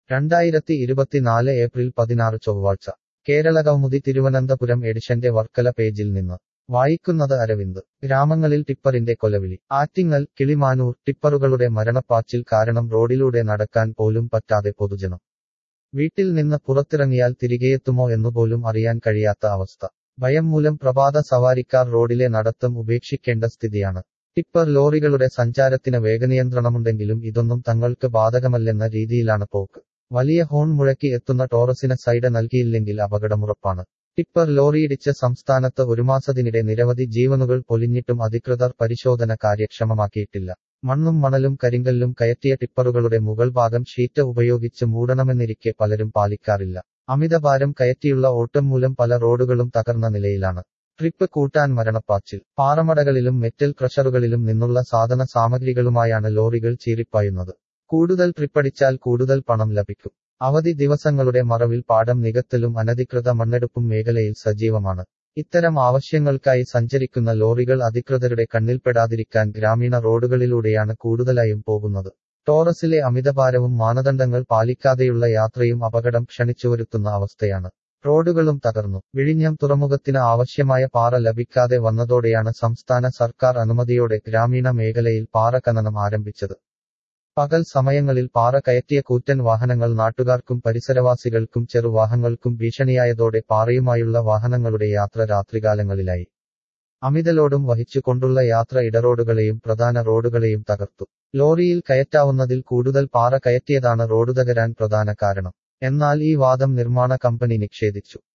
രണ്ടായിരത്തി ഇരുപത്തിനാല് ഏപ്രിൽ പതിനാറ് ചൊവ്വാഴ്ച കേരള കൗമുദി തിരുവനന്തപുരം എഡിഷന്റെ വർക്കല പേജിൽ നിന്ന് വായിക്കുന്നത് അരവിന്ദ് ഗ്രാമങ്ങളിൽ ടിപ്പറിന്റെ കൊലവിളി ആറ്റിങ്ങൽ കിളിമാനൂർ ടിപ്പറുകളുടെ മരണപ്പാച്ചിൽ കാരണം റോഡിലൂടെ നടക്കാൻ പോലും പറ്റാതെ പൊതുജനം വീട്ടിൽ നിന്ന് പുറത്തിറങ്ങിയാൽ തിരികെയെത്തുമോ എന്നുപോലും അറിയാൻ കഴിയാത്ത അവസ്ഥ ഭയം മൂലം പ്രഭാത സവാരിക്കാർ റോഡിലെ നടത്തം ഉപേക്ഷിക്കേണ്ട സ്ഥിതിയാണ് ടിപ്പർ ലോറികളുടെ സഞ്ചാരത്തിന് വേഗനിയന്ത്രണമുണ്ടെങ്കിലും ഇതൊന്നും തങ്ങൾക്ക് ബാധകമല്ലെന്ന രീതിയിലാണ് പോക്ക് വലിയ ഹോൺ മുഴക്കി എത്തുന്ന ടോറസിന് സൈഡ് നൽകിയില്ലെങ്കിൽ അപകടമുറപ്പാണ് ടിപ്പർ ലോറിയിടിച്ച് സംസ്ഥാനത്ത് ഒരു മാസത്തിനിടെ നിരവധി ജീവനുകൾ പൊലിഞ്ഞിട്ടും അധികൃതർ പരിശോധന കാര്യക്ഷമമാക്കിയിട്ടില്ല മണ്ണും മണലും കരിങ്കല്ലും കയറ്റിയ ടിപ്പറുകളുടെ മുകൾ ഭാഗം ഷീറ്റ് ഉപയോഗിച്ച് മൂടണമെന്നിരിക്കെ പലരും പാലിക്കാറില്ല അമിതഭാരം കയറ്റിയുള്ള ഓട്ടം മൂലം പല റോഡുകളും തകർന്ന നിലയിലാണ് ട്രിപ്പ് കൂട്ടാൻ മരണപ്പാച്ചിൽ പാറമടകളിലും മെറ്റൽ ക്രഷറുകളിലും നിന്നുള്ള സാധന സാമഗ്രികളുമായാണ് ലോറികൾ ചീറിപ്പായുന്നത് കൂടുതൽ ട്രിപ്പടിച്ചാൽ കൂടുതൽ പണം ലഭിക്കും അവധി ദിവസങ്ങളുടെ മറവിൽ പാടം നികത്തലും അനധികൃത മണ്ണെടുപ്പും മേഖലയിൽ സജീവമാണ് ഇത്തരം ആവശ്യങ്ങൾക്കായി സഞ്ചരിക്കുന്ന ലോറികൾ അധികൃതരുടെ കണ്ണിൽപ്പെടാതിരിക്കാൻ ഗ്രാമീണ റോഡുകളിലൂടെയാണ് കൂടുതലായും പോകുന്നത് ടോറസിലെ അമിതഭാരവും മാനദണ്ഡങ്ങൾ പാലിക്കാതെയുള്ള യാത്രയും അപകടം ക്ഷണിച്ചുവരുത്തുന്ന അവസ്ഥയാണ് റോഡുകളും തകർന്നു വിഴിഞ്ഞം തുറമുഖത്തിന് ആവശ്യമായ പാറ ലഭിക്കാതെ വന്നതോടെയാണ് സംസ്ഥാന സർക്കാർ അനുമതിയോടെ ഗ്രാമീണ മേഖലയിൽ പാറ ഖനനം ആരംഭിച്ചത് പകൽ സമയങ്ങളിൽ പാറ കയറ്റിയ കൂറ്റൻ വാഹനങ്ങൾ നാട്ടുകാർക്കും പരിസരവാസികൾക്കും ചെറുവാഹനങ്ങൾക്കും ഭീഷണിയായതോടെ പാറയുമായുള്ള വാഹനങ്ങളുടെ യാത്ര രാത്രികാലങ്ങളിലായി അമിതലോടും വഹിച്ചുകൊണ്ടുള്ള യാത്ര ഇടറോഡുകളെയും പ്രധാന റോഡുകളെയും തകർത്തു ലോറിയിൽ കയറ്റാവുന്നതിൽ കൂടുതൽ പാറ കയറ്റിയതാണ് റോഡ് തകരാൻ പ്രധാന കാരണം എന്നാൽ ഈ വാദം നിർമ്മാണ കമ്പനി നിഷേധിച്ചു